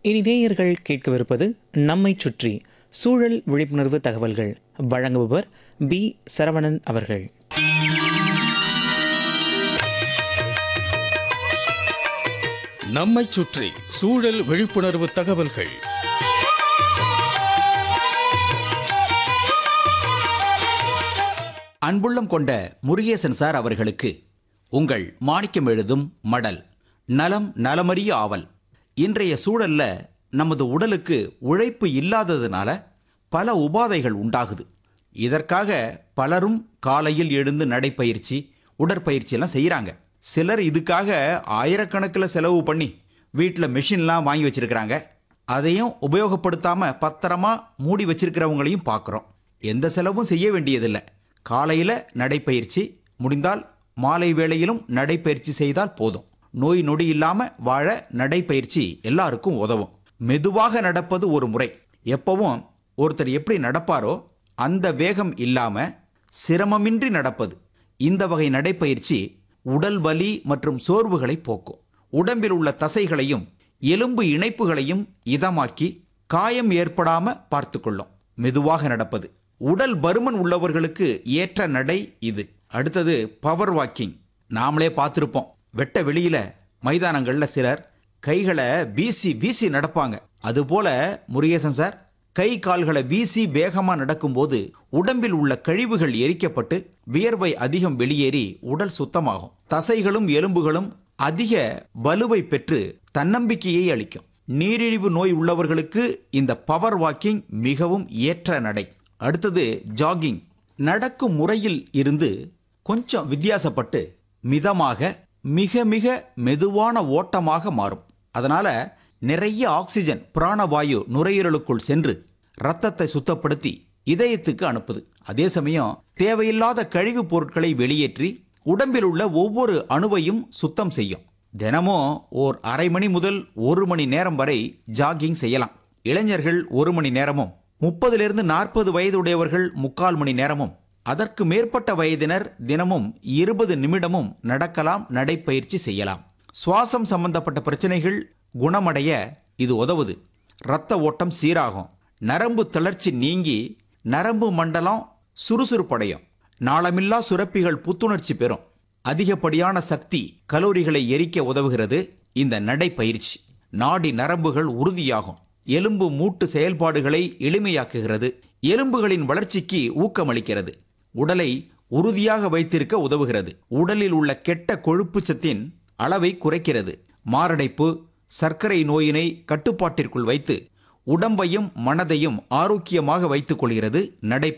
இனி நேயர்கள் கேட்கவிருப்பது நம்மை சுற்றி சூழல் விழிப்புணர்வு தகவல்கள் வழங்குபவர் பி சரவணன் அவர்கள் நம்மைச் சுற்றி சூழல் விழிப்புணர்வு தகவல்கள் அன்புள்ளம் கொண்ட முருகேசன் சார் அவர்களுக்கு உங்கள் மாணிக்கம் எழுதும் மடல் நலம் நலமறிய ஆவல் இன்றைய சூழல்ல நமது உடலுக்கு உழைப்பு இல்லாததுனால பல உபாதைகள் உண்டாகுது இதற்காக பலரும் காலையில் எழுந்து நடைப்பயிற்சி உடற்பயிற்சி எல்லாம் செய்கிறாங்க சிலர் இதுக்காக ஆயிரக்கணக்கில் செலவு பண்ணி வீட்டில் மெஷின்லாம் வாங்கி வச்சிருக்கிறாங்க அதையும் உபயோகப்படுத்தாம பத்திரமா மூடி வச்சிருக்கிறவங்களையும் பார்க்குறோம் எந்த செலவும் செய்ய வேண்டியதில்லை காலையில் நடைப்பயிற்சி முடிந்தால் மாலை வேளையிலும் நடைப்பயிற்சி செய்தால் போதும் நோய் நொடி இல்லாம வாழ நடைப்பயிற்சி எல்லாருக்கும் உதவும் மெதுவாக நடப்பது ஒரு முறை எப்பவும் ஒருத்தர் எப்படி நடப்பாரோ அந்த வேகம் இல்லாம சிரமமின்றி நடப்பது இந்த வகை நடைப்பயிற்சி உடல் வலி மற்றும் சோர்வுகளை போக்கும் உடம்பில் உள்ள தசைகளையும் எலும்பு இணைப்புகளையும் இதமாக்கி காயம் ஏற்படாம பார்த்துக்கொள்ளும் மெதுவாக நடப்பது உடல் பருமன் உள்ளவர்களுக்கு ஏற்ற நடை இது அடுத்தது பவர் வாக்கிங் நாமளே பார்த்துருப்போம் வெட்ட வெளியில மைதானங்கள்ல சிலர் கைகளை வீசி வீசி நடப்பாங்க அதுபோல முருகேசன் சார் கை கால்களை வீசி வேகமா நடக்கும்போது உடம்பில் உள்ள கழிவுகள் எரிக்கப்பட்டு வியர்வை அதிகம் வெளியேறி உடல் சுத்தமாகும் தசைகளும் எலும்புகளும் அதிக வலுவை பெற்று தன்னம்பிக்கையை அளிக்கும் நீரிழிவு நோய் உள்ளவர்களுக்கு இந்த பவர் வாக்கிங் மிகவும் ஏற்ற நடை அடுத்தது ஜாகிங் நடக்கும் முறையில் இருந்து கொஞ்சம் வித்தியாசப்பட்டு மிதமாக மிக மிக மெதுவான ஓட்டமாக மாறும் அதனால நிறைய ஆக்சிஜன் பிராணவாயு நுரையீரலுக்குள் சென்று ரத்தத்தை சுத்தப்படுத்தி இதயத்துக்கு அனுப்புது அதே சமயம் தேவையில்லாத கழிவுப் பொருட்களை வெளியேற்றி உடம்பில் உள்ள ஒவ்வொரு அணுவையும் சுத்தம் செய்யும் தினமும் ஓர் அரை மணி முதல் ஒரு மணி நேரம் வரை ஜாகிங் செய்யலாம் இளைஞர்கள் ஒரு மணி நேரமும் முப்பதிலிருந்து நாற்பது வயதுடையவர்கள் முக்கால் மணி நேரமும் அதற்கு மேற்பட்ட வயதினர் தினமும் இருபது நிமிடமும் நடக்கலாம் நடைப்பயிற்சி செய்யலாம் சுவாசம் சம்பந்தப்பட்ட பிரச்சனைகள் குணமடைய இது உதவுது இரத்த ஓட்டம் சீராகும் நரம்பு தளர்ச்சி நீங்கி நரம்பு மண்டலம் சுறுசுறுப்படையும் நாளமில்லா சுரப்பிகள் புத்துணர்ச்சி பெறும் அதிகப்படியான சக்தி கலோரிகளை எரிக்க உதவுகிறது இந்த நடைப்பயிற்சி நாடி நரம்புகள் உறுதியாகும் எலும்பு மூட்டு செயல்பாடுகளை எளிமையாக்குகிறது எலும்புகளின் வளர்ச்சிக்கு ஊக்கமளிக்கிறது உடலை உறுதியாக வைத்திருக்க உதவுகிறது உடலில் உள்ள கெட்ட கொழுப்புச் சத்தின் அளவை குறைக்கிறது மாரடைப்பு சர்க்கரை நோயினை கட்டுப்பாட்டிற்குள் வைத்து உடம்பையும் மனதையும் ஆரோக்கியமாக வைத்துக் கொள்கிறது நடை